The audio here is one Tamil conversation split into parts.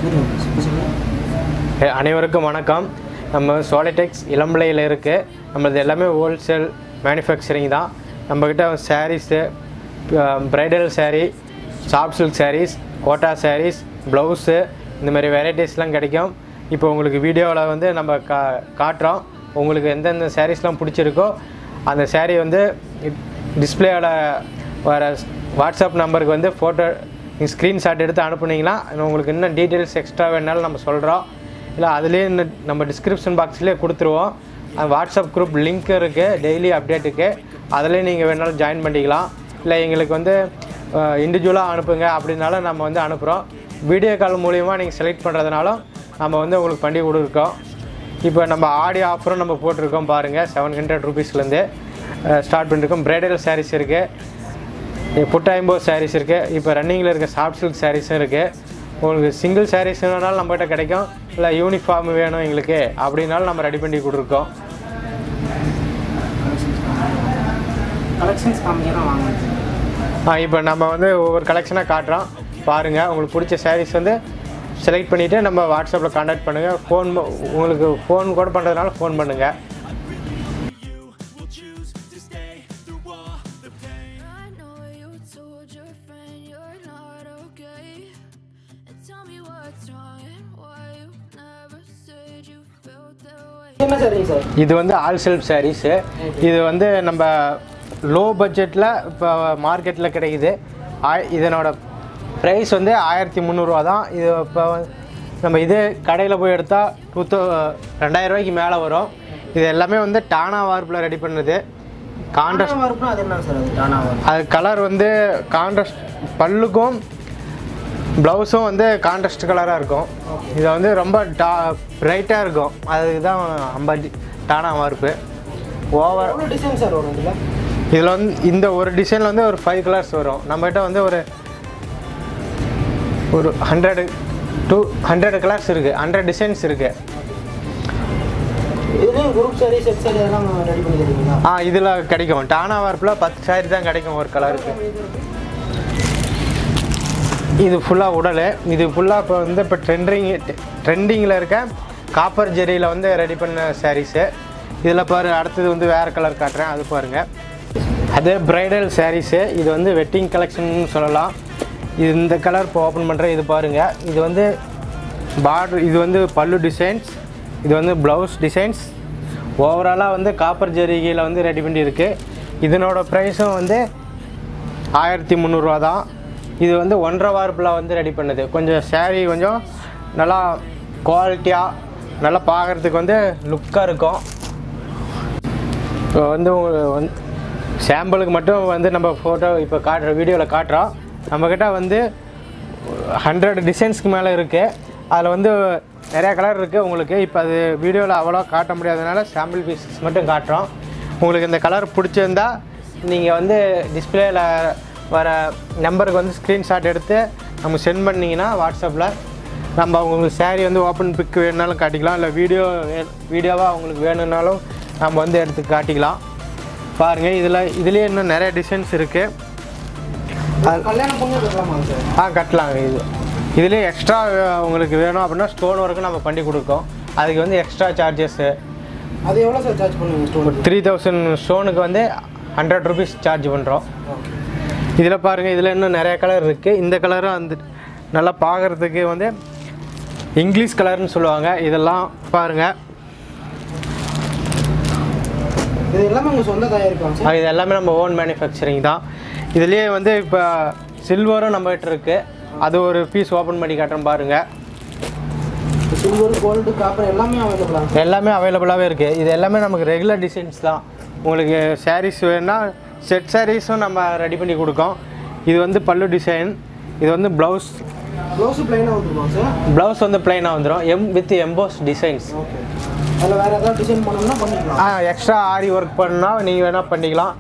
ஏ, அனைவருக்கும் வணக்கம் நம்ம சோலிடெக்ஸ் இளம்பிள்ளையில் இருக்குது நம்மளது எல்லாமே ஹோல்சேல் மேனுஃபேக்சரிங் தான் நம்மக்கிட்ட sarees bridal saree soft silk sarees Kota sarees blouse இந்த மாதிரி வெரைட்டிஸ்லாம் கிடைக்கும் இப்போ உங்களுக்கு வீடியோவில் வந்து நம்ம கா காட்டுறோம் உங்களுக்கு எந்தெந்த சாரீஸ்லாம் பிடிச்சிருக்கோ அந்த saree வந்து டிஸ்பிளேயோட வர வாட்ஸ்அப் நம்பருக்கு வந்து ஃபோட்டோ நீங்கள் ஸ்க்ரீன்ஷாட் எடுத்து அனுப்புனீங்கன்னா உங்களுக்கு இன்னும் டீட்டெயில்ஸ் எக்ஸ்ட்ரா வேணாலும் நம்ம சொல்கிறோம் இல்லை அதுலேயே இன்னும் நம்ம டிஸ்கிரிப்ஷன் பாக்ஸ்லேயே கொடுத்துருவோம் அது வாட்ஸ்அப் குரூப் லிங்க் இருக்குது டெய்லி அப்டேட்டுக்கு அதிலே நீங்கள் வேணாலும் ஜாயின் பண்ணிக்கலாம் இல்லை எங்களுக்கு வந்து இண்டிவிஜுவலாக அனுப்புங்க அப்படின்னாலும் நம்ம வந்து அனுப்புகிறோம் வீடியோ கால் மூலிமா நீங்கள் செலக்ட் பண்ணுறதுனாலும் நம்ம வந்து உங்களுக்கு பண்ணி கொடுக்குறோம் இப்போ நம்ம ஆடி ஆஃபரும் நம்ம போட்டிருக்கோம் பாருங்கள் செவன் ஹண்ட்ரட் ருபீஸ்லேருந்து ஸ்டார்ட் பண்ணியிருக்கோம் பிரைடல் சாரீஸ் இருக்குது புட்டாயம்போ சாரீஸ் இருக்குது இப்போ ரன்னிங்கில் இருக்க சாஃப்ட் சில்க் சாரீஸும் இருக்குது உங்களுக்கு சிங்கிள் சாரீஸ் வேணாலும் நம்மகிட்ட கிடைக்கும் இல்லை யூனிஃபார்ம் வேணும் எங்களுக்கு அப்படின்னாலும் நம்ம ரெடி பண்ணி கொடுத்துருக்கோம் கலெக்ஷன்ஸ் காமிக்கிறோம் வாங்க இப்போ நம்ம வந்து ஒவ்வொரு கலெக்ஷனாக காட்டுறோம் பாருங்கள் உங்களுக்கு பிடிச்ச சாரீஸ் வந்து செலக்ட் பண்ணிவிட்டு நம்ம வாட்ஸ்அப்பில் காண்டாக்ட் பண்ணுங்கள் ஃபோன் உங்களுக்கு ஃபோன் கூட பண்ணுறதுனால ஃபோன் பண்ணுங்கள் I know you told your friend you're not okay. And tell me what's wrong and why you never said you felt that way. என்ன சரிங்க சார் இது வந்து ஆல் செல்ஃப் சாரீஸு இது வந்து நம்ம லோ பட்ஜெட்டில் இப்போ மார்க்கெட்டில் கிடைக்குது ஆய் இதனோட ப்ரைஸ் வந்து ஆயிரத்தி முந்நூறுரூவா தான் இது இப்போ நம்ம இது கடையில் போய் எடுத்தால் டூ தௌ ரெண்டாயிரம் ரூபாய்க்கு மேலே வரும் இது எல்லாமே வந்து டானா வார்ப்பில் ரெடி பண்ணுது கான்ட்ராஸ்ட் டானா ஒர்க்னா அது என்ன சார் அது டானா ஒர்க் அது கலர் வந்து கான்ட்ராஸ்ட் பல்லுக்கும் ப்ளவுஸும் வந்து கான்ட்ராஸ்ட் கலராக இருக்கும் இது வந்து ரொம்ப டா பிரைட்டாக இருக்கும் அதுக்கு தான் ஐம்பது டானா வார்ப்பு ஓவர் எவ்வளோ டிசைன் சார் வரும் இதில் இதில் வந்து இந்த ஒரு டிசைனில் வந்து ஒரு ஃபைவ் கலர்ஸ் வரும் நம்மகிட்ட வந்து ஒரு ஒரு ஹண்ட்ரடு டூ ஹண்ட்ரட் கலர்ஸ் இருக்குது ஹண்ட்ரட் டிசைன்ஸ் இருக்குது இதுலேயும் குரூப் சாரி செட் சாரி அதெல்லாம் ரெடி பண்ணி தருவீங்களா ஆ இதில் கிடைக்கும் டானா வார்ப்பில் பத்து சாரி தான் கிடைக்கும் ஒரு கலருக்கு இது ஃபுல்லாக உடல் இது ஃபுல்லாக இப்போ வந்து இப்போ ட்ரெண்டிங் ட்ரெண்டிங்கில் இருக்க காப்பர் ஜெரியில் வந்து ரெடி பண்ண சாரீஸு இதில் பாரு அடுத்தது வந்து வேறு கலர் காட்டுறேன் அது பாருங்கள் அது பிரைடல் சாரீஸு இது வந்து வெட்டிங் கலெக்ஷன் சொல்லலாம் இது இந்த கலர் இப்போ ஓப்பன் பண்ணுறேன் இது பாருங்கள் இது வந்து பார்டர் இது வந்து பல்லு டிசைன்ஸ் இது வந்து ப்ளவுஸ் டிசைன்ஸ் ஓவராலாக வந்து காப்பர் ஜெரிகையில் வந்து ரெடி பண்ணியிருக்கு இதனோட ப்ரைஸும் வந்து ஆயிரத்தி முந்நூறுரூவா தான் இது வந்து ஒன்றரை வார்ப்பில் வந்து ரெடி பண்ணுது கொஞ்சம் saree கொஞ்சம் நல்லா குவாலிட்டியாக நல்லா பார்க்குறதுக்கு வந்து லுக்காக இருக்கும் இப்போ வந்து உங்களுக்கு வந்து சாம்பிளுக்கு மட்டும் வந்து நம்ம ஃபோட்டோ இப்போ காட்டுற வீடியோவில் காட்டுறோம் நம்மக்கிட்ட வந்து ஹண்ட்ரட் டிசைன்ஸ்க்கு மேலே இருக்குது அதில் வந்து நிறையா கலர் இருக்குது உங்களுக்கு இப்போ அது வீடியோவில் அவ்வளோ காட்ட முடியாதனால சாம்பிள் பீசஸ் மட்டும் காட்டுறோம் உங்களுக்கு இந்த கலர் பிடிச்சிருந்தா நீங்கள் வந்து டிஸ்பிளேயில் வர நம்பருக்கு வந்து ஸ்க்ரீன்ஷாட் எடுத்து நம்ம சென்ட் பண்ணிங்கன்னா வாட்ஸ்அப்பில் நம்ம உங்களுக்கு saree வந்து ஓப்பன் பிக் வேணுனாலும் காட்டிக்கலாம் இல்லை வீடியோ வீடியோவாக உங்களுக்கு வேணும்னாலும் நம்ம வந்து எடுத்து காட்டிக்கலாம் பாருங்கள் இதில் இதுலேயே இன்னும் நிறைய டிசைன்ஸ் இருக்குது கல்யாணம் பொண்ணு கட்டலாமா சார் ஆ கட்டலாங்க இது இதுலேயே எக்ஸ்ட்ரா உங்களுக்கு வேணும் அப்படின்னா ஸ்டோன் ஒர்க்கு நம்ம பண்ணி கொடுக்கோம் அதுக்கு வந்து எக்ஸ்ட்ரா சார்ஜஸ்ஸு அது எவ்வளோ சார் சார்ஜ் பண்ணுவீங்க ஸ்டோனுக்கு த்ரீ தௌசண்ட் ஸ்டோனுக்கு வந்து ஹண்ட்ரட் ருபீஸ் சார்ஜ் பண்ணுறோம் இதில் பாருங்கள் இதில் இன்னும் நிறைய கலர் இருக்குது இந்த கலரும் வந்து நல்லா பார்க்குறதுக்கு வந்து இங்கிலீஷ் கலர்னு சொல்லுவாங்க இதெல்லாம் பாருங்கள் இது எல்லாமே உங்கள் சொந்த தயாரிப்பாங்க சார் இது எல்லாமே நம்ம ஓன் மேனுஃபேக்சரிங் தான் இதுலேயே வந்து இப்போ சில்வரும் நம்மகிட்ட இருக்குது அது ஒரு பீஸ் ஓப்பன் பண்ணி காட்டுறேன் பாருங்கள் சில்வர் கோல்டு காப்பர் எல்லாமே அவைலபிளாக எல்லாமே அவைலபிளாகவே இருக்குது இது எல்லாமே நமக்கு ரெகுலர் டிசைன்ஸ் தான் உங்களுக்கு சாரீஸ் வேணும்னா செட் சாரீஸும் நம்ம ரெடி பண்ணி கொடுக்கோம் இது வந்து பல்லு டிசைன் இது வந்து ப்ளவுஸ் ப்ளவுஸு ப்ளைனாக வந்துருமா சார் ப்ளவுஸ் வந்து பிளைனாக வந்துடும் எம் வித் எம்போஸ் டிசைன்ஸ் ஓகே அதில் வேறு ஏதாவது டிசைன் பண்ணணும்னா பண்ணிக்கலாம் ஆ எக்ஸ்ட்ரா ஆரி ஒர்க் பண்ணால் நீங்கள் வேணால் பண்ணிக்கலாம்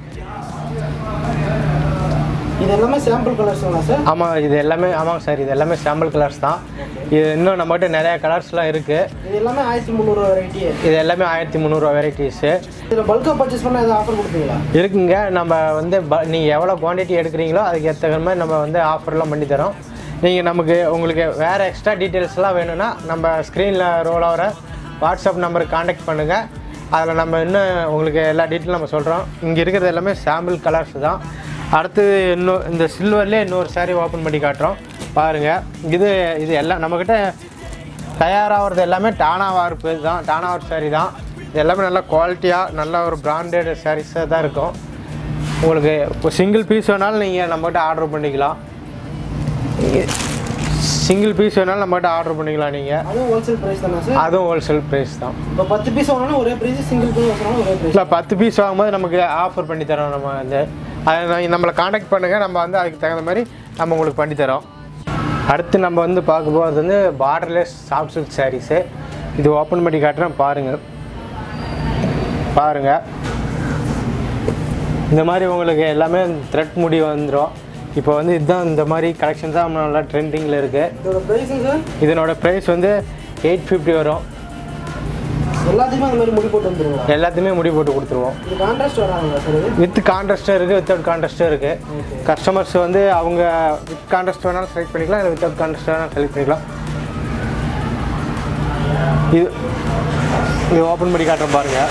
இது எல்லாமே சாம்பிள் கலர்ஸுங்களா சார் ஆமாம் இது எல்லாமே ஆமாங்க சார் இது எல்லாமே சாம்பிள் கலர்ஸ் தான் இது இன்னும் நம்மகிட்ட நிறைய கலர்ஸ்லாம் இருக்குது இது எல்லாமே ஆயிரத்தி முந்நூறுவா வெரைட்டி இது எல்லாமே ஆயிரத்தி முந்நூறுரூவா வெரைட்டிஸு இதில் பல்காக பர்ச்சேஸ் பண்ணால் எதாவது ஆஃபர் கொடுப்பீங்களா இருக்குங்க நம்ம வந்து ப நீங்கள் எவ்வளோ குவான்டிட்டி எடுக்கிறீங்களோ அதுக்கு ஏற்ற மாதிரி நம்ம வந்து ஆஃபர்லாம் பண்ணி தரோம் நீங்கள் நமக்கு உங்களுக்கு வேறு எக்ஸ்ட்ரா டீட்டெயில்ஸ்லாம் வேணும்னா நம்ம ஸ்க்ரீனில் ரோல் ஆகிற வாட்ஸ்அப் நம்பருக்கு காண்டாக்ட் பண்ணுங்கள் அதில் நம்ம இன்னும் உங்களுக்கு எல்லா டீட்டெயிலும் நம்ம சொல்கிறோம் இங்கே இருக்கிறது எல்லாமே சாம்பிள் கலர்ஸ் தான் அடுத்தது இன்னும் இந்த சில்வர்லேயே இன்னொரு saree ஓப்பன் பண்ணி காட்டுறோம் பாருங்கள் இது இது எல்லாம் நம்மக்கிட்ட தயாராகிறது எல்லாமே டானா வார்ப்பு தான் டானா வார்ப் saree தான் இது எல்லாமே நல்ல குவாலிட்டியாக நல்ல ஒரு பிராண்டட் சாரீஸாக தான் இருக்கும் உங்களுக்கு இப்போ சிங்கிள் பீஸ் வேணாலும் நீங்கள் நம்மகிட்ட ஆர்டர் பண்ணிக்கலாம் சிங்கிள் பீஸ் வேணாலும் நம்மகிட்ட ஆர்டர் பண்ணிக்கலாம் நீங்கள் அதுவும் ஹோல்சேல் ப்ரைஸ் தானே சார் அதுவும் ஹோல்சேல் ப்ரைஸ் தான் இப்போ பத்து பீஸ் வாங்கினா ஒரே ப்ரைஸ் சிங்கிள் பீஸ் வாங்கினா ஒரே ப்ரைஸ் இல்லை பத்து பீஸ் வாங்கும்போது நமக்கு ஆஃபர் பண்ணி தரோம் நம்ம வந்து அதை நான் நம்மளை காண்டாக்ட் பண்ணுங்கள் நம்ம வந்து அதுக்கு தகுந்த மாதிரி நம்ம உங்களுக்கு பண்ணி தரோம் அடுத்து நம்ம வந்து பார்க்க போகிறது வந்து பார்டர்லெஸ் சாஃப்ட் சில்க் சாரீஸு இது ஓப்பன் பண்ணி காட்டுறேன் பாருங்கள் பாருங்கள் இந்த மாதிரி உங்களுக்கு எல்லாமே த்ரெட் முடி வந்துடும் இப்போ வந்து இதுதான் இந்த மாதிரி கலெக்ஷன் தான் நல்லா ட்ரெண்டிங்கில் இருக்குது இதோட ப்ரைஸுங்க சார் இதனோட ப்ரைஸ் வந்து எயிட் ஃபிஃப்டி வரும் எல்லாத்துக்குமே அந்த மாதிரி முடி போட்டு வந்துருங்களா எல்லாத்தையுமே முடி போட்டு கொடுத்துருவோம் இது கான்ட்ராஸ்ட் வராங்களா சார் இது வித் கான்ட்ராஸ்ட்டும் இருக்குது வித்தவுட் கான்ட்ராஸ்ட்டும் இருக்குது கஸ்டமர்ஸ் வந்து அவங்க வித் கான்ட்ராஸ்ட் வேணாலும் செலக்ட் பண்ணிக்கலாம் இல்லை வித்தவுட் கான்ட்ராஸ்ட் வேணாலும் செலக்ட் பண்ணிக்கலாம் இது இது ஓப்பன் பண்ணி காட்டுறேன் பாருங்கள்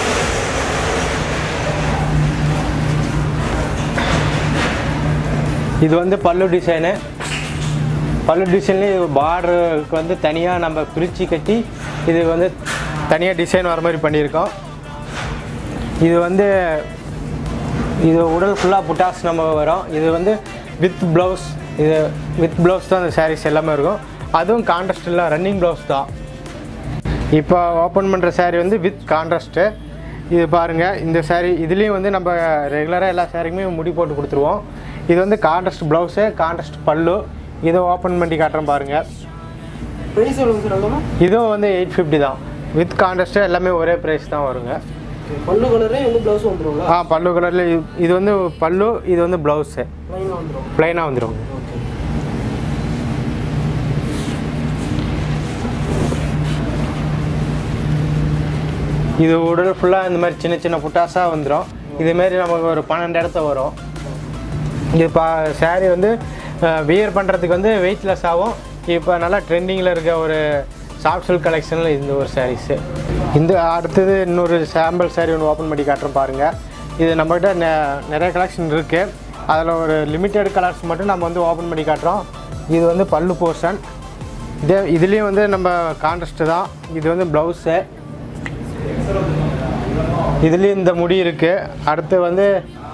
இது வந்து பல்லு டிசைனு பல்லு டிசைன்லேயே பார்டருக்கு வந்து தனியாக நம்ம பிரித்து கட்டி இது வந்து தனியாக டிசைன் வர மாதிரி பண்ணியிருக்கோம் இது வந்து இது உடல் ஃபுல்லாக புட்டாஸ் நம்ம வரும் இது வந்து வித் ப்ளவுஸ் இது வித் ப்ளவுஸ் தான் அந்த சாரீஸ் எல்லாமே இருக்கும் அதுவும் கான்ட்ராஸ்ட் இல்லை ரன்னிங் ப்ளவுஸ் தான் இப்போ ஓப்பன் பண்ணுற saree வந்து வித் கான்ட்ராஸ்ட்டு இது பாருங்கள் இந்த saree இதுலேயும் வந்து நம்ம ரெகுலராக எல்லா சாரிக்குமே முடி போட்டு கொடுத்துருவோம் இது வந்து கான்ட்ராஸ்ட் ப்ளவுஸு கான்ட்ராஸ்ட் பல்லு இதை ஓப்பன் பண்ணி காட்டுறேன் பாருங்கள் ப்ரைஸ் எவ்வளோங்க சார் எல்லாமே இதுவும் வந்து எயிட் ஃபிஃப்டி தான் வித் கான்ட்ராஸ்ட்டு எல்லாமே ஒரே ப்ரைஸ் தான் வருங்க பல்லு கலரே வந்து ப்ளவுஸ் வந்துருங்களா ஆ பல்லு கலரில் இது வந்து பல்லு இது வந்து ப்ளவுஸு லைனாக வந்துடும் ப்ளைனாக வந்துடும் ஓகே இது உடல் ஃபுல்லாக இந்த மாதிரி சின்ன சின்ன புட்டாஸாக வந்துடும் இதுமாரி நமக்கு ஒரு பன்னெண்டு இடத்த வரும் இது பா saree வந்து வியர் பண்ணுறதுக்கு வந்து வெயிட்லெஸ் ஆகும் இப்போ நல்லா ட்ரெண்டிங்கில் இருக்க ஒரு சாஃப்ட் சில்க் கலெக்ஷனில் இந்த ஒரு சாரீஸு இந்த அடுத்தது இன்னொரு சாம்பிள் saree ஒன்று ஓப்பன் பண்ணி காட்டுறோம் பாருங்கள் இது நம்மகிட்ட நெ நிறைய கலெக்ஷன் இருக்குது அதில் ஒரு லிமிட்டெட் கலர்ஸ் மட்டும் நம்ம வந்து ஓப்பன் பண்ணி காட்டுறோம் இது வந்து பல்லு போர்ஷன் இதே இதுலேயும் வந்து நம்ம கான்ட்ராஸ்ட்டு தான் இது வந்து ப்ளவுஸு இதுலேயும் இந்த முடி இருக்குது அடுத்து வந்து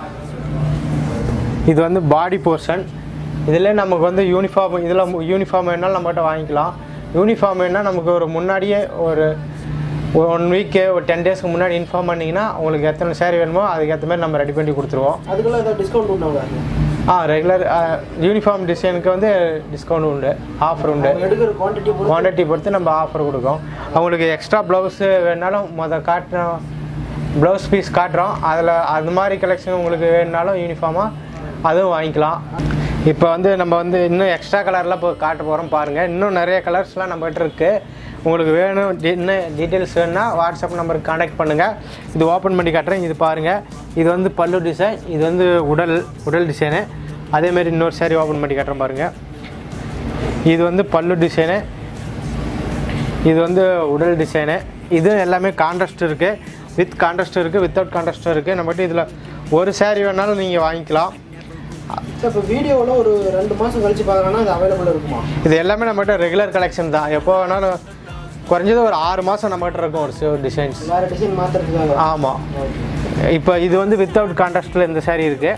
இது வந்து பாடி போர்ஷன் இதில் நமக்கு வந்து யூனிஃபார்ம் இதில் யூனிஃபார்ம் வேணாலும் நம்மகிட்ட வாங்கிக்கலாம் யூனிஃபார்ம் வேணால் நமக்கு ஒரு முன்னாடியே ஒரு ஒன் வீக்கு ஒரு டென் டேஸ்க்கு முன்னாடி இன்ஃபார்ம் பண்ணிங்கன்னா உங்களுக்கு எத்தனை சேரீ வேணுமோ அதுக்கேற்ற மாதிரி நம்ம ரெடி பண்ணி கொடுத்துருவோம் அதுக்கெல்லாம் ஏதாவது டிஸ்கவுண்ட் உண்டாங்களா ஆ ரெகுலர் யூனிஃபார்ம் டிசைனுக்கு வந்து டிஸ்கவுண்ட் உண்டு ஆஃபர் உண்டு அவங்க எடுக்கிற குவான்டிட்டி பொறுத்து குவான்டிட்டி பொறுத்து நம்ம ஆஃபர் கொடுக்கோம் அவங்களுக்கு எக்ஸ்ட்ரா ப்ளவுஸு வேணாலும் மொதல் காட்டுற ப்ளவுஸ் பீஸ் காட்டுறோம் அதில் அது மாதிரி கலெக்ஷன் உங்களுக்கு வேணுனாலும் யூனிஃபார்மாக அதுவும் வாங்கிக்கலாம் இப்போ வந்து நம்ம வந்து இன்னும் எக்ஸ்ட்ரா கலர்லாம் இப்போ காட்ட போகிறோம் பாருங்கள் இன்னும் நிறைய கலர்ஸ்லாம் நம்மகிட்ட இருக்குது உங்களுக்கு வேணும் டி- இன்னும் டீட்டெயில்ஸ் வேணும்னா வாட்ஸ்அப் நம்பருக்கு காண்டாக்ட் பண்ணுங்கள் இது ஓப்பன் பண்ணி காட்டுறேன் இது பாருங்கள் இது வந்து பல்லு டிசைன் இது வந்து உடல் உடல் டிசைனு அதேமாரி இன்னொரு saree ஓப்பன் பண்ணி காட்டுறேன் பாருங்கள் இது வந்து பல்லு டிசைனு இது வந்து உடல் டிசைனு இது எல்லாமே கான்ட்ராஸ்ட் இருக்குது வித் கான்ட்ராஸ்ட் இருக்குது வித்தவுட் கான்ட்ராஸ்ட்டும் இருக்குது நம்மகிட்ட இதில் ஒரு saree வேணாலும் நீங்கள் வாங்கிக்கலாம் சார் இப்போ வீடியோவில் ஒரு ரெண்டு மாதம் கழிச்சு பார்க்குறேன்னா அது அவைலபிள் இருக்குமா இது எல்லாமே நம்மகிட்ட ரெகுலர் கலெக்ஷன் தான் எப்போ வேணாலும் குறைஞ்சது ஒரு ஆறு மாதம் நம்மகிட்ட இருக்கும் ஒரு சில டிசைன்ஸ் வேறு டிசைன் மாற்றுறதுக்காக ஆமாம் இப்போ இது வந்து வித்தவுட் கான்ட்ராஸ்ட்டில் இந்த saree இருக்குது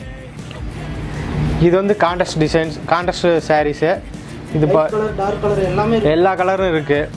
இது வந்து கான்ட்ராஸ்ட் டிசைன்ஸ் கான்ட்ராஸ்ட் சாரீஸு இது பா கலர் டார்க் கலர் எல்லாமே இருக்கு எல்லா கலரும் இருக்குது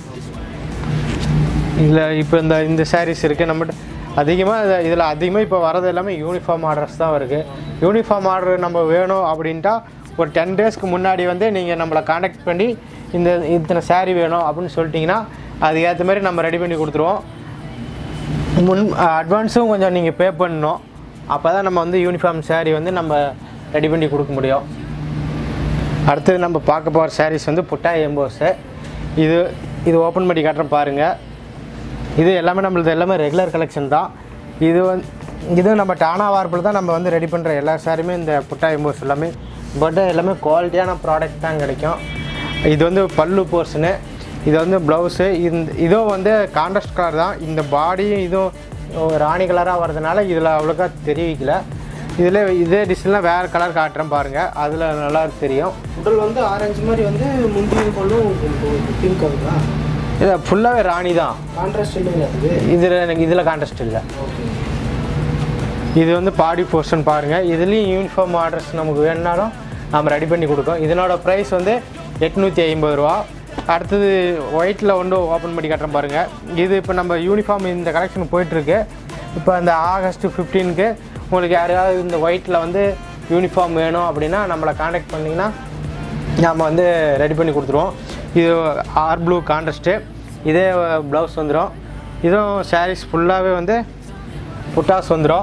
இதில் இப்போ இந்த இந்த சாரீஸ் இருக்குது நம்மகிட்ட அதிகமாக இதில் அதிகமாக இப்போ வரது எல்லாமே யூனிஃபார்ம் ஆர்டர்ஸ் தான் வருது யூனிஃபார்ம் ஆர்டர் நம்ம வேணும் அப்படின்ட்டா ஒரு டென் டேஸ்க்கு முன்னாடி வந்து நீங்கள் நம்மளை காண்டாக்ட் பண்ணி இந்த இத்தனை saree வேணும் அப்படின்னு சொல்லிட்டிங்கன்னா அதுக்கு ஏற்ற மாதிரி நம்ம ரெடி பண்ணி கொடுத்துருவோம் முன் அட்வான்ஸும் கொஞ்சம் நீங்கள் பே பண்ணணும் அப்போ தான் நம்ம வந்து யூனிஃபார்ம் saree வந்து நம்ம ரெடி பண்ணி கொடுக்க முடியும் அடுத்தது நம்ம பார்க்க போகிற சாரீஸ் வந்து புட்டா எம்போஸு இது இது ஓப்பன் பண்ணி காட்டுறேன் பாருங்கள் இது எல்லாமே நம்மளது எல்லாமே ரெகுலர் கலெக்ஷன் தான் இது வந்து இது நம்ம டானா வார்ப்பில் தான் நம்ம வந்து ரெடி பண்ணுற எல்லா சாரியுமே இந்த புட்டா எம்போஸ் எல்லாமே பட் எல்லாமே குவாலிட்டியான ப்ராடக்ட் தான் கிடைக்கும் இது வந்து பல்லு போர்ஷனு இது வந்து ப்ளவுஸு இந்த இதுவும் வந்து கான்ட்ராஸ்ட் கலர் தான் இந்த பாடியும் இதுவும் ராணி கலராக வர்றதுனால இதில் அவ்வளோக்கா தெரிவிக்கல இதில் இதே டிசைன்லாம் வேறு கலர் காட்டுறேன் பாருங்கள் அதில் நல்லா தெரியும் உடல் வந்து ஆரஞ்சு மாதிரி வந்து முந்தியும் கொள்ளும் பிங்க் கலரா இது ஃபுல்லாகவே ராணி தான் கான்ட்ராஸ்ட் இல்லைங்களா அது இதில் எனக்கு இதில் கான்ட்ராஸ்ட் இல்லை ஓகே இது வந்து பாடி போர்ஷன் பாருங்கள் இதுலேயும் யூனிஃபார்ம் ஆர்டர்ஸ் நமக்கு வேணுனாலும் நம்ம ரெடி பண்ணி கொடுக்கோம் இதனோட ப்ரைஸ் வந்து எட்நூற்றி ஐம்பது ரூபா அடுத்தது ஒயிட்டில் வந்து ஓப்பன் பண்ணி காட்டுறேன் பாருங்கள் இது இப்போ நம்ம யூனிஃபார்ம் இந்த கலெக்ஷன் போயிட்டுருக்கு இப்போ அந்த ஆகஸ்ட் ஃபிஃப்டீனுக்கு உங்களுக்கு யாரையாவது இந்த ஒயிட்டில் வந்து யூனிஃபார்ம் வேணும் அப்படின்னா நம்மளை காண்டாக்ட் பண்ணிங்கன்னா நம்ம வந்து ரெடி பண்ணி கொடுத்துருவோம் இது ஆர் ப்ளூ கான்ட்ராஸ்ட்டு இதே ப்ளவுஸ் வந்துடும் இதுவும் சாரீஸ் ஃபுல்லாகவே வந்து புட்டாஸ் வந்துடும்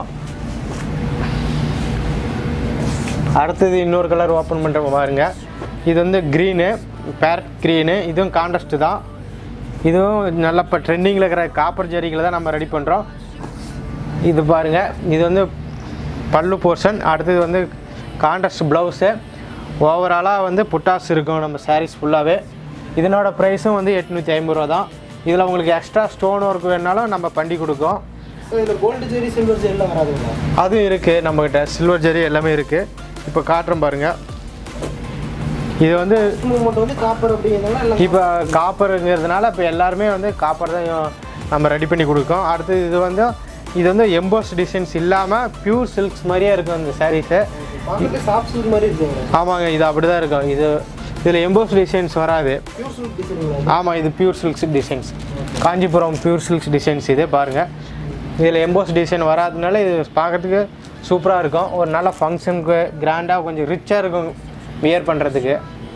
அடுத்தது இன்னொரு கலர் ஓப்பன் பண்ணுற பாருங்க இது வந்து க்ரீனு பேரட் க்ரீனு இதுவும் கான்ட்ராஸ்ட்டு தான் இதுவும் நல்ல இப்போ ட்ரெண்டிங்கில் இருக்கிற காப்பர் ஜரிகளை தான் நம்ம ரெடி பண்ணுறோம் இது பாருங்க இது வந்து பல்லு போர்ஷன் அடுத்தது வந்து கான்ட்ராஸ்ட் ப்ளவுஸு ஓவராலாக வந்து புட்டாஸ் இருக்கும் நம்ம சாரீஸ் ஃபுல்லாகவே இதனோட ப்ரைஸும் வந்து எட்நூற்றி ஐம்பது ரூபா தான் இதில் உங்களுக்கு எக்ஸ்ட்ரா ஸ்டோன் ஒர்க் வேணாலும் நம்ம பண்ணி கொடுக்கோம் இதில் கோல்டு ஜெரி சில்வர் ஜெரிலாம் வராதுங்களா அதுவும் இருக்குது நம்மக்கிட்ட சில்வர் ஜெரி எல்லாமே இருக்குது இப்போ காட்டுறோம் பாருங்கள் இது வந்து மூமெண்ட் வந்து காப்பர் அப்படிங்கிறதுனால எல்லாம் இப்போ காப்பருங்கிறதுனால இப்போ எல்லாருமே வந்து காப்பர் தான் நம்ம ரெடி பண்ணி கொடுக்கோம் அடுத்து இது வந்து இது வந்து எம்போஸ் டிசைன்ஸ் இல்லாமல் பியூர் சில்க்ஸ் மாதிரியே இருக்கும் இந்த சாரீஸு பார்க்கறதுக்கு சாஃப்ட் சில்க் மாதிரி இருக்குங்க ஆமாங்க இது அப்படி தான் இருக்கும் இது இதில் எம்போஸ் டிசைன்ஸ் வராது பியூர் சில்க் டிசைனுங்களா ஆமாம் இது pure silks designs Kanchipuram pure silks designs இது பாருங்கள் இதில் எம்போஸ் டிசைன் வராததுனால இது பார்க்கறதுக்கு சூப்பராக இருக்கும் ஒரு நல்ல ஃபங்க்ஷனுக்கு கிராண்டாக கொஞ்சம் ரிச்சாக இருக்கும் வியர் பண்ணுறதுக்கு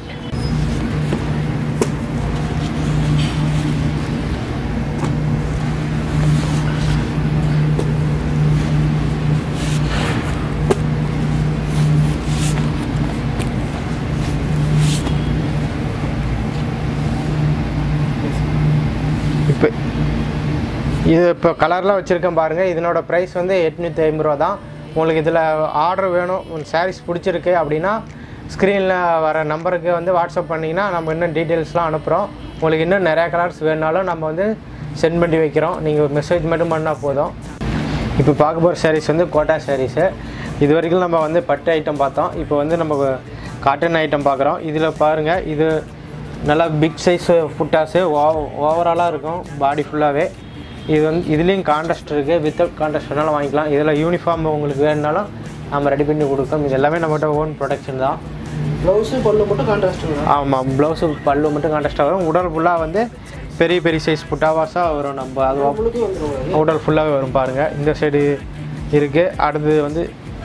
இப்போ இது இப்போ கலர்லாம் வச்சுருக்கேன் பாருங்கள் இதனோட ப்ரைஸ் வந்து எட்நூற்றி ஐம்பது ரூபா தான் உங்களுக்கு இதில் ஆர்டர் வேணும் சாரீஸ் பிடிச்சிருக்கு அப்படின்னா ஸ்க்ரீனில் வர நம்பருக்கு வந்து வாட்ஸ்அப் பண்ணிங்கன்னா நம்ம இன்னும் டீட்டெயில்ஸ்லாம் அனுப்புகிறோம் உங்களுக்கு இன்னும் நிறையா கலர்ஸ் வேணுனாலும் நம்ம வந்து சென்ட் பண்ணி வைக்கிறோம் நீங்கள் ஒரு மெசேஜ் மட்டும் பண்ணால் போதும் இப்போ பார்க்க போகிற சாரீஸ் வந்து கோட்டா சாரீஸு இது வரைக்கும் நம்ம வந்து பட்டு ஐட்டம் பார்த்தோம் இப்போ வந்து நம்ம காட்டன் ஐட்டம் பார்க்குறோம் இதில் பாருங்கள் இது நல்லா பிக் சைஸ் ஃபுட்டாஸு ஓ ஓவராலாக இருக்கும் பாடி ஃபுல்லாகவே இது வந்து இதுலேயும் கான்ட்ராஸ்ட் இருக்குது வித்தவுட் கான்ட்ராஸ்ட் வேணாலும் வாங்கிக்கலாம் இதில் யூனிஃபார்ம் உங்களுக்கு வேணுனாலும் நம்ம ரெடி பண்ணி கொடுக்கோம் இது எல்லாமே நம்மகிட்ட ஓன் ப்ரொடக்ஷன் தான் ப்ளவுஸு பல்லு மட்டும் கான்ட்ராஸ்ட்டுங்களா ஆமாம் ப்ளவுஸு பல்லு மட்டும் கான்ட்ராஸ்ட்டாக வரும் உடல் ஃபுல்லாக வந்து பெரிய பெரிய சைஸ் புட்டாவாஸாக வரும் நம்ம அது உங்களுக்கு வந்துடும் உடல் ஃபுல்லாகவே வரும் பாருங்கள் இந்த சைடு இருக்குது அடுத்தது வந்து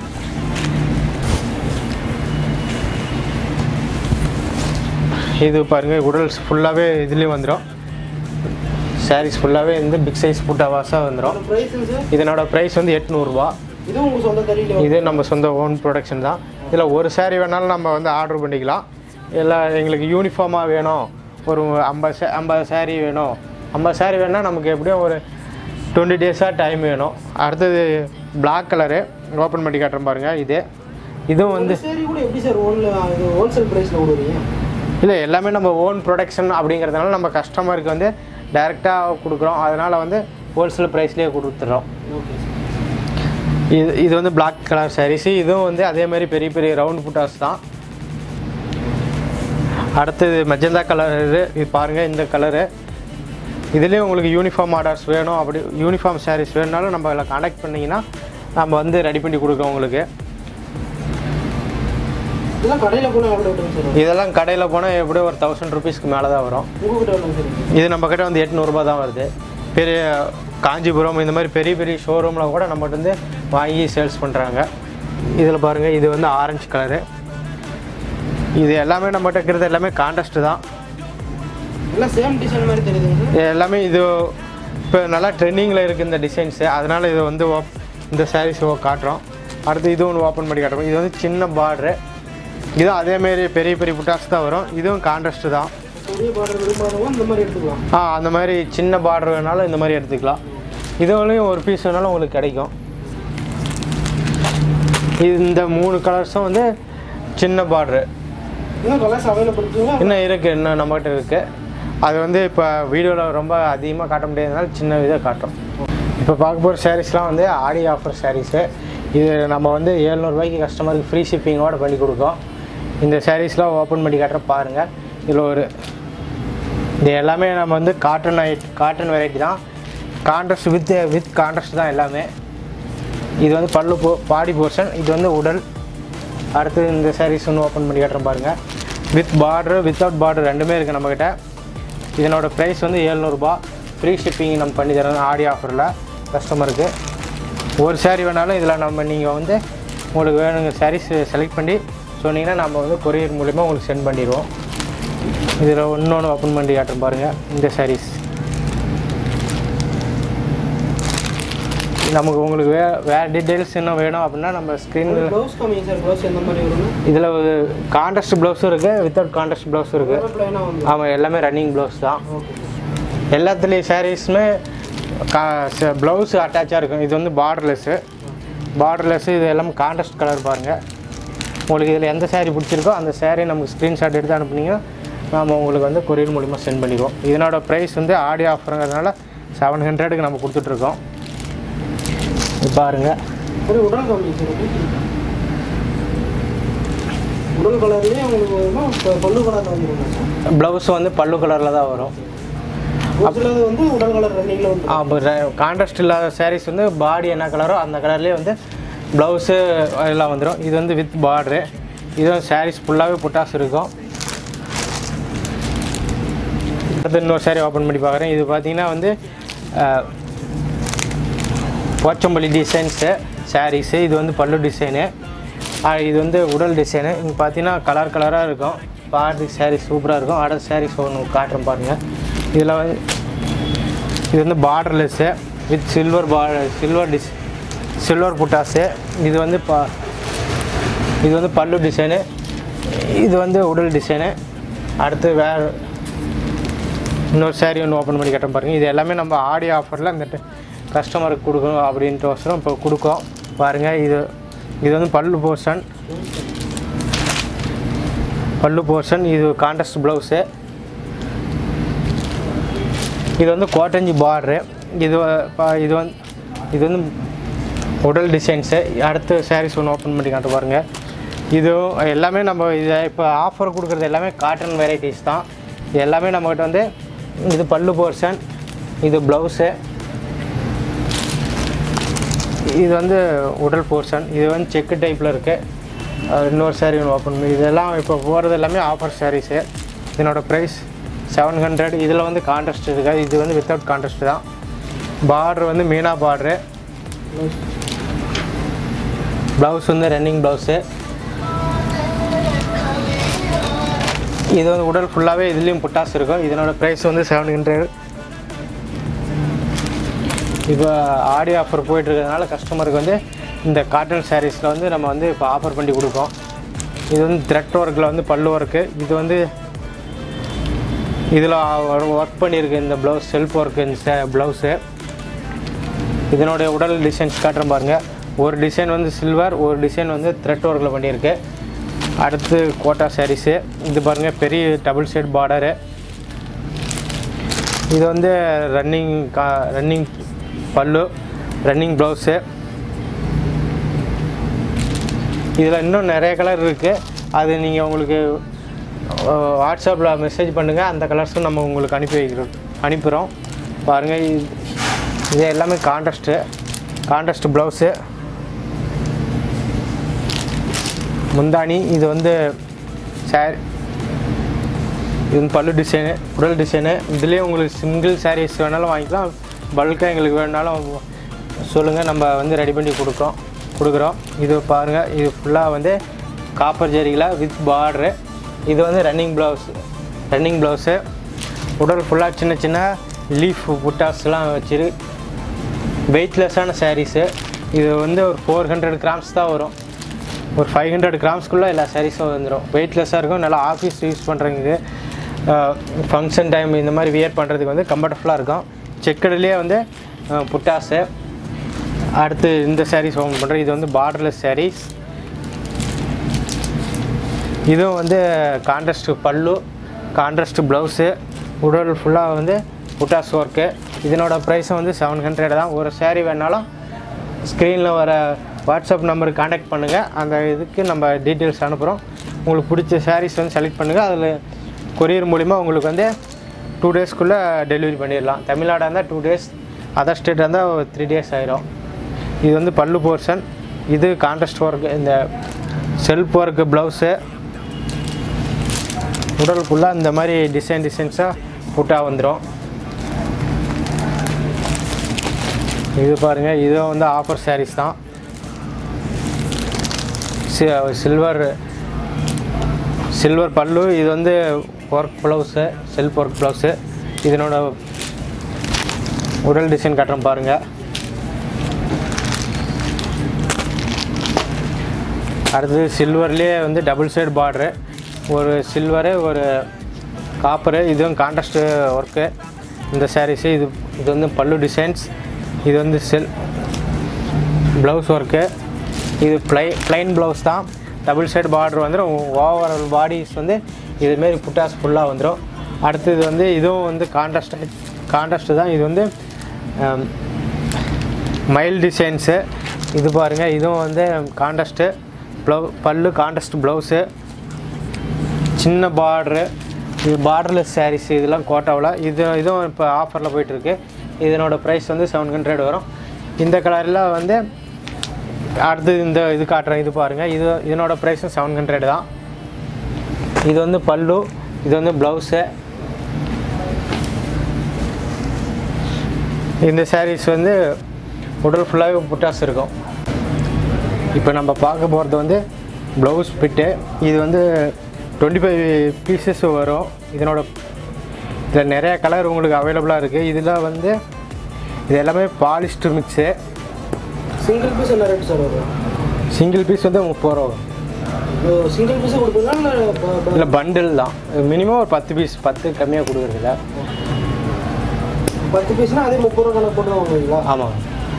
இது பாருங்கள் உடல் ஃபுல்லாகவே இதுலேயும் வந்துடும் சாரீஸ் ஃபுல்லாகவே இந்த பிக் சைஸ் புட்டாவாஸாக வந்துடும் ப்ரைஸுங்க சார் இதனோட ப்ரைஸ் வந்து எட்நூறுபா இது உங்கள் சொந்த தறியில் இது நம்ம சொந்த ஓன் ப்ரொடக்ஷன் தான் இதில் ஒரு saree வேணாலும் நம்ம வந்து ஆர்டர் பண்ணிக்கலாம் இல்லை எங்களுக்கு யூனிஃபார்மாக வேணும் ஒரு ஐம்பது சே ஐம்பது saree வேணும் ஐம்பது saree வேணால் நமக்கு எப்படியும் ஒரு டுவெண்ட்டி டேஸாக டைம் வேணும் அடுத்தது Black கலரு ஓப்பன் பண்ணி காட்டுறேன் பாருங்கள் இது இதுவும் வந்து சரி கூட எப்படி சார் ஓன்ல இது ஹோல்சேல் ப்ரைஸில் விடுவீங்க இல்லை எல்லாமே நம்ம ஓன் ப்ரொடக்ஷன் அப்படிங்கிறதுனால நம்ம கஸ்டமருக்கு வந்து டைரெக்டாக கொடுக்குறோம் அதனால் வந்து ஹோல்சேல் ப்ரைஸ்லேயே கொடுத்துட்றோம் ஓகே இது இது வந்து Black கலர் சாரீஸு இதுவும் வந்து அதே மாதிரி பெரிய பெரிய ரவுண்ட் புட்டாஸ் தான் அடுத்தது மெஜந்தா கலர் இது இது பாருங்கள் இந்த கலரு இதுலேயும் உங்களுக்கு யூனிஃபார்ம் ஆர்டர்ஸ் வேணும் அப்படி யூனிஃபார்ம் சாரீஸ் வேணுனாலும் நம்ம இதில் காண்டாக்ட் பண்ணிங்கன்னா நம்ம வந்து ரெடி பண்ணி கொடுக்குறோம் உங்களுக்கு இதெல்லாம் கடையில் போனால் எவ்வளோ விட்டுங்க சார் இதெல்லாம் கடையில் போனால் எப்படியும் ஒரு தௌசண்ட் ருபீஸ்க்கு மேலே தான் வரும் உங்ககிட்ட எவ்வளோ சார் இது நம்ம கிட்ட வந்து எட்நூறுபா தான் வருது பெரிய காஞ்சிபுரம் இந்த மாதிரி பெரிய பெரிய ஷோரூமில் கூட நம்மகிட்ட வந்து வாங்கி சேல்ஸ் பண்ணுறாங்க இதில் பாருங்கள் இது வந்து ஆரஞ்சு கலரு இது எல்லாமே நம்மகிட்ட இருக்கிறது எல்லாமே கான்ட்ராஸ்ட் தான் எல்லாம் சேம் டிசைன் மாதிரி தெரியுதுங்க சார் இது எல்லாமே இது இப்போ நல்லா ட்ரெண்டிங்கில் இருக்குது இந்த டிசைன்ஸு அதனால் இது வந்து op- இந்த சாரீஸ் காட்டுறோம் அடுத்து இது ஒன்று ஓப்பன் பண்ணி காட்டுறோம் இது வந்து சின்ன பார்டரு இதுவும் அதேமாரி பெரிய பெரிய புட்டாஸ் தான் வரும் இதுவும் கான்ட்ராஸ்ட் தான் பெரிய பார்டர் விரும்பாதவங்க இந்த மாதிரி எடுத்துக்கலாம் ஆ அந்த மாதிரி சின்ன பார்டர் வேணாலும் இந்த மாதிரி எடுத்துக்கலாம் இதுவரையும் ஒரு பீஸ் வேணாலும் உங்களுக்கு கிடைக்கும் இது இந்த மூணு கலர்ஸும் வந்து சின்ன பார்டரு இன்னும் கலர்ஸ் அவைலபிள் இருக்குங்களா இன்னும் இருக்குது இன்னும் நம்மகிட்ட இருக்குது அது வந்து இப்போ வீடியோவில் ரொம்ப அதிகமாக காட்ட முடியாதனால சின்ன இதை காட்டுறோம் இப்போ பார்க்க போகிற சாரீஸ்லாம் வந்து ஆடி ஆஃபர் சாரீஸு இது நம்ம வந்து ஏழ்நூறுபாய்க்கு கஸ்டமருக்கு ஃப்ரீ ஷிப்பிங்கோட பண்ணி கொடுக்கோம் இந்த சாரீஸ்லாம் ஓப்பன் பண்ணி காட்டுற பாருங்கள் இதில் ஒரு இது எல்லாமே நம்ம வந்து காட்டன் ஐட் காட்டன் வெரைட்டி தான் கான்ட்ராஸ்ட் வித் வித் கான்ட்ராஸ்ட் தான் எல்லாமே இது வந்து பல்லு போ பாடி போர்ஷன் இது வந்து உடல் அடுத்து இந்த சாரீஸ் ஒன்று ஓப்பன் பண்ணி காட்டுறேன் பாருங்கள் வித் பார்டர் வித்தவுட் பார்டர் ரெண்டுமே இருக்குது நம்மக்கிட்ட இதனோட ப்ரைஸ் வந்து ஏழ்நூறுபா ஃப்ரீ ஷிப்பிங் நம்ம பண்ணி தரோம் ஆடி ஆஃபரில் கஸ்டமருக்கு ஒரு saree வேணாலும் இதில் நம்ம நீங்கள் வந்து உங்களுக்கு வேணுங்க சாரீஸ் செலக்ட் பண்ணி சொன்னீங்கன்னா நம்ம வந்து கொரியர் மூலிமா உங்களுக்கு சென்ட் பண்ணிடுவோம் இதில் இன்னொன்று ஓப்பன் பண்ணி காட்டுறேன் பாருங்கள் இந்த சாரீஸ் நமக்கு உங்களுக்கு வே வேறு டீட்டெயில்ஸ் இன்னும் வேணும் அப்படின்னா நம்ம ஸ்க்ரீனில் ப்ளவுஸ் கம்மிங்க சார் ப்ளவுஸ் எந்த மாதிரி வரும்னா இதில் ஒரு கான்ட்ராஸ்ட் ப்ளவுஸும் இருக்குது வித்தவுட் கான்ட்ராஸ்ட் ப்ளவுஸும் இருக்குது ப்ளைனாக வந்து ஆமாம் எல்லாமே ரன்னிங் ப்ளவுஸ் தான் ஓகே எல்லாத்துலேயும் சாரீஸுமே கா ப்ளவுஸு அட்டாச்சாக இருக்கும் இது வந்து பார்டர்லெஸ்ஸு பார்டர்லெஸ்ஸு இது எல்லாமே கான்ட்ராஸ்ட் கலர் பாருங்கள் உங்களுக்கு இதில் எந்த saree பிடிச்சிருக்கோ அந்த saree நமக்கு ஸ்க்ரீன்ஷாட் எடுத்து அனுப்புனீங்கன்னா நாம் உங்களுக்கு வந்து கொரியர் மூலிமா சென்ட் பண்ணிடுவோம் இதனோட ப்ரைஸ் வந்து ஆடி ஆஃபருங்கிறதுனால செவன் ஹண்ட்ரடுக்கு நம்ம கொடுத்துட்ருக்கோம் இது பாருங்கள் சரி உடல் கம்மிங்க சார் இது. உடல் கலர்லேயே உங்களுக்கு வருமா இப்போ பல்லு கலரில் வந்துருங்க சார் ப்ளவுஸ் வந்து பல்லு கலரில் தான் வரும் ஒரு சிலது வந்து உடல் கலர் ரன்னிங்கில் வந்து அப்போ கான்ட்ராஸ்ட் இல்லாத சாரீஸ் வந்து பாடி என்ன கலரோ அந்த கலர்லேயே வந்து ப்ளவுஸு எல்லாம் வந்துடும் இது வந்து வித் பார்ட்ரு இதுவும் சாரீஸ் ஃபுல்லாகவே புட்டாஸ் இருக்கும் அடுத்து இன்னொரு saree ஓப்பன் பண்ணி பார்க்குறேன் இது பார்த்தீங்கன்னா வந்து அஹ், போச்சம்பள்ளி டிசைன்ஸு சாரீஸு இது வந்து பல்லு டிசைனு இது வந்து உடல் டிசைனு இங்கே பார்த்தீங்கன்னா கலர் கலராக இருக்கும் பார்த்து சாரீ சூப்பராக இருக்கும் அடுத்த சாரீஸ் ஒன்று காட்டுறேன் பாருங்கள் இதில் வந்து இது வந்து பார்டர்லெஸ்ஸு வித் சில்வர் பா சில்வர் டிஸ் சில்வர் புட்டாஸு இது வந்து பா இது வந்து பல்லு டிசைனு இது வந்து உடல் டிசைனு அடுத்து வேறு இன்னொரு saree ஒன்று ஓப்பன் பண்ணி கட்ட பாருங்கள் இது எல்லாமே நம்ம ஆடி ஆஃபரில் இந்த கஸ்டமருக்கு கொடுக்கணும் அப்படின்ட்டு வசரம் இப்போ கொடுக்கோம் பாருங்கள் இது இது வந்து பல்லு போர்ஷன் பல்லு போர்ஷன் இது கான்ட்ராஸ்ட் ப்ளவுஸு இது வந்து கோட்டஞ்சி பார்ட்ரு இது வ- ப- இது வந்து இது வந்து உடல் டிசைன்ஸு அடுத்து சாரீஸ் ஒன்று ஓப்பன் பண்ணி காட்ட பாருங்க இதுவும் எல்லாமே நம்ம இதை இப்போ ஆஃபர் கொடுக்குறது எல்லாமே காட்டன் வெரைட்டிஸ் தான் இது எல்லாமே நம்மகிட்ட வந்து இது பல்லு போர்ஷன் இது ப்ளவுஸு இது வந்து உடல் போர்ஷன் இது வந்து செக்கு டைப்பில் இருக்குது இன்னொரு saree ஒன்று ஓப்பன் பண்ணி இதெல்லாம் இப்போ போகிறது எல்லாமே ஆஃபர் சாரீஸு இதனோட ப்ரைஸ் செவன் ஹண்ட்ரட் இதில் வந்து கான்ட்ராஸ்ட் இருக்காது இது வந்து வித்தவுட் கான்ட்ராஸ்ட் தான் பார்டர் வந்து மீனா பார்டரு ப்ளவுஸ் வந்து ரன்னிங் ப்ளவுஸு இது வந்து உடல் ஃபுல்லாகவே இதுலேயும் புட்டாஸ் இருக்கும் இதனோட ப்ரைஸ் வந்து செவன் ஹண்ட்ரட் இப்போ ஆடி ஆஃபர் போயிட்டு இருக்கிறதுனால கஸ்டமருக்கு வந்து இந்த காட்டன் சாரீஸில் வந்து நம்ம வந்து இப்போ ஆஃபர் பண்ணி கொடுக்கோம் இது வந்து த்ரெட் ஒர்க்கில் வந்து பல்லு ஒர்க்கு இது வந்து இதில் ஒர்க் பண்ணியிருக்கு இந்த ப்ளவுஸ் செல்ஃப் ஒர்க்கு இந்த ப்ளவுஸு இதனுடைய உடல் டிசைன்ஸ் காட்டுறேன் பாருங்கள் ஒரு டிசைன் வந்து சில்வர் ஒரு டிசைன் வந்து த்ரெட் ஒர்க்கில் பண்ணியிருக்கு அடுத்து கோட்டா சாரீஸு இது பாருங்கள் பெரிய டபுள் ஷேட் பார்டரு இது வந்து ரன்னிங் கா ரன்னிங் பல்லு ரன்னிங் ப்ளவுஸு இதில் இன்னும் நிறைய கலர் இருக்குது அது நீங்கள் உங்களுக்கு வாட்ஸ்அப்பில் மெசேஜ் பண்ணுங்கள் அந்த கலர்ஸும் நம்ம உங்களுக்கு அனுப்பி வைக்கிறோம் அனுப்புகிறோம் பாருங்கள் இது இது எல்லாமே கான்ட்ராஸ்ட்டு கான்ட்ராஸ்ட் ப்ளவுஸு முந்தானி இது வந்து சார் இது வந்து பல்லு டிசைனு உடல் டிசைனு இதுலேயே உங்களுக்கு சிங்கிள் சாரீஸ் வேணாலும் வாங்கிக்கலாம் பல்காக எங்களுக்கு வேணாலும் சொல்லுங்கள் நம்ம வந்து ரெடி பண்ணி கொடுக்கோம் கொடுக்குறோம் இது பாருங்கள் இது ஃபுல்லாக வந்து காப்பர் ஜெரியில் வித் பார்டரு இது வந்து ரன்னிங் ப்ளவுஸ் ரன்னிங் ப்ளவுஸு உடல் ஃபுல்லாக சின்ன சின்ன லீஃப் புட்டாஸ்லாம் வச்சிரு வெயிட்லெஸ்ஸான சாரீஸு இது வந்து ஒரு ஃபோர் ஹண்ட்ரட் கிராம்ஸ் தான் வரும் ஒரு ஃபைவ் ஹண்ட்ரட் கிராம்ஸ்க்குள்ளே எல்லா சாரீஸும் வந்துடும் வெயிட்லெஸ்ஸாக இருக்கும் நல்லா ஆஃபீஸ் யூஸ் பண்ணுறவங்க இது ஃபங்க்ஷன் டைம் இந்த மாதிரி வியர் பண்ணுறதுக்கு வந்து கம்ஃபர்டபுளாக இருக்கும் செக்கடுலேயே வந்து அஹ், புட்டாஸு அடுத்து இந்த சாரீஸ் ஓப்பன் பண்ணுறேன் இது வந்து பார்டர்லெஸ் சாரீஸ் இதுவும் வந்து கான்ட்ராஸ்ட் பல்லு கான்ட்ராஸ்ட் ப்ளவுஸு உடல் ஃபுல்லாக வந்து புட்டாஸ் ஒர்க்கு இதனோட ப்ரைஸும் வந்து செவன் ஹண்ட்ரட் தான் ஒரு saree வேணாலும் ஸ்க்ரீனில் வர வாட்ஸ்அப் நம்பருக்கு காண்டாக்ட் பண்ணுங்கள் அந்த இதுக்கு நம்ம டீட்டெயில்ஸ் அனுப்புகிறோம் உங்களுக்கு பிடிச்ச sarees வந்து செலக்ட் பண்ணுங்கள் அதில் கொரியர் மூலிமா உங்களுக்கு வந்து டூ டேஸ்க்குள்ளே டெலிவரி பண்ணிடலாம் தமிழ்நாடாக இருந்தால் டூ டேஸ் அதர் ஸ்டேட்டாக இருந்தால் த்ரீ டேஸ் ஆயிரும் இது வந்து பல்லு போர்ஷன் இது கான்ட்ராஸ்ட் ஒர்க் இந்த செல்ஃப் ஒர்க்கு ப்ளவுஸு உடல் ஃபுல்லாக இந்த மாதிரி டிசைன் டிசைன்ஸாக புட்டா வந்துடும் இது பாருங்கள் இதுவும் வந்து ஆஃபர் சாரீஸ் தான் சில்வர் சில்வர் பல்லு இது வந்து work blouse self work blouse இதனோட உடல் டிசைன் காட்டுறேன் பாருங்கள் அடுத்தது சில்வர்லேயே வந்து டபுள் சைடு பார்ட்ரு ஒரு சில்வரு ஒரு காப்பரு இதுவும் கான்ட்ராஸ்ட் ஒர்க்கு இந்த சாரீஸு இது இது வந்து பல்லு டிசைன்ஸ் இது வந்து செல் ப்ளவுஸ் ஒர்க்கு இது ப்ளை ப்ளைன் ப்ளவுஸ் தான் டபுள் சைடு பார்டர் வந்துடும் ஓவரால் பாடிஸ் வந்து இதுமாரி புட்டாஸ் ஃபுல்லாக வந்துடும் அடுத்தது வந்து இதுவும் வந்து கான்ட்ராஸ்ட் கான்ட்ராஸ்ட்டு தான் இது வந்து மைல் டிசைன்ஸு இது பாருங்கள் இதுவும் வந்து கான்ட்ராஸ்ட்டு ப்ளவு பல்லு கான்ட்ராஸ்ட் ப்ளவுஸு சின்ன பார்ட்ரு இது பார்டர்லெஸ் சாரீஸ் இதெல்லாம் கோட்டாவில் இது இதுவும் இப்போ ஆஃபரில் போயிட்டுருக்கு இதனோட ப்ரைஸ் வந்து செவன் ஹண்ட்ரட் வரும் இந்த கலரில் வந்து அடுத்து இந்த இது காட்டுறேன் இது பாருங்கள் இது இதனோட ப்ரைஸும் செவன் ஹண்ட்ரட் தான் இது வந்து பல்லு இது வந்து ப்ளவுஸு இந்த சாரீஸ் வந்து உடல் ஃபுல்லாகவே புட்டாஸ் இருக்கும் இப்போ நம்ம பார்க்க போகிறது வந்து ப்ளவுஸ் பிட்டு இது வந்து டுவெண்ட்டி ஃபைவ் பீசஸ் வரும் இதனோட இதில் நிறைய கலர் உங்களுக்கு அவைலபிளாக இருக்குது இதில் வந்து இது எல்லாமே பாலிஸ்டர் மிக்ஸு சிங்கிள் பீஸ் என்ன ரேட் சார் வரும் சிங்கிள் பீஸ் வந்து முப்பது ரூபா வரும் சிங்கிள் பீஸே கொடுப்பீங்களா இல்லை ப- ப- இல்லை பண்டில் தான் மினிமம் ஒரு பத்து பீஸ் பத்து கம்மியாக கொடுக்குறதில்ல பத்து பீஸ்னா அதே முப்பது ரூபா கணக்கு போட்டு வாங்குவீங்களா ஆமாம்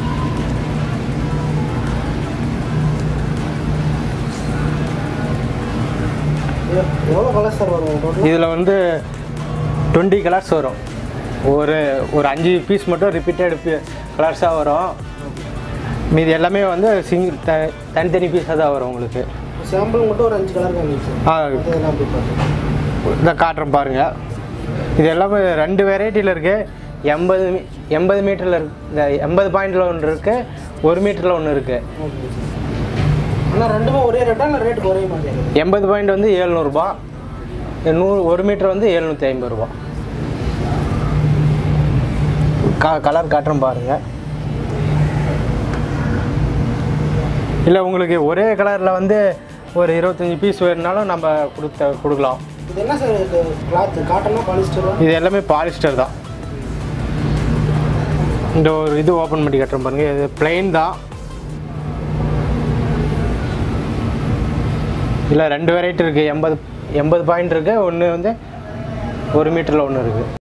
எ- எவ்வளோ கலர் சார் வரும் டோட்டலாக இதில் வந்து டுவெண்ட்டி கலர்ஸ் வரும் ஒரு ஒரு அஞ்சு பீஸ் மட்டும் ரிப்பீட்டட் கலர்ஸாக வரும் மீதி எல்லாமே வந்து சிங்கிள் த தனித்தனி பீஸாக தான் வரும் உங்களுக்கு சாம்பிள் மட்டும் ஒரு அஞ்சு கலர் காமிச்சு ஆ அதெல்லாம் அப்படி பார்த்து இந்த காட்டுறேன் பாருங்கள் இது எல்லாமே ரெண்டு வெரைட்டியில் இருக்குது எண்பது மீ- எண்பது மீட்டரில் இருக்கு இந்த எண்பது பாயிண்டில் ஒன்று இருக்குது ஒரு மீட்டரில் ஒன்று இருக்குது ஓகே ஆனால் ரெண்டுமே ஒரே ரேட்டா இல்லை ரேட் குறைய மாட்டேங்குது எண்பது பாயிண்ட் வந்து ஏழ்நூறுபா நூறு ஒரு மீட்டர் வந்து எழுநூற்றி ஐம்பது ரூபா கா கலர் காட்டுறேன் பாருங்கள் இல்லை உங்களுக்கு ஒரே கலரில் வந்து ஒரு இருபத்தஞ்சி பீஸ் வேணுனாலும் நம்ம கொடுத்த கொடுக்கலாம் இது என்ன சார் இது கிளாத் காட்டனா பாலிஸ்டரா இது எல்லாமே பாலிஸ்டர் தான் இந்த ஒரு இது ஓப்பன் பண்ணி கட்டுறேன் பாருங்க இது plain தான் இல்லை ரெண்டு வெரைட்டி இருக்குது எண்பது எண்பது பாயிண்ட் இருக்குது ஒன்று வந்து ஒரு மீட்டரில் ஒன்று இருக்குது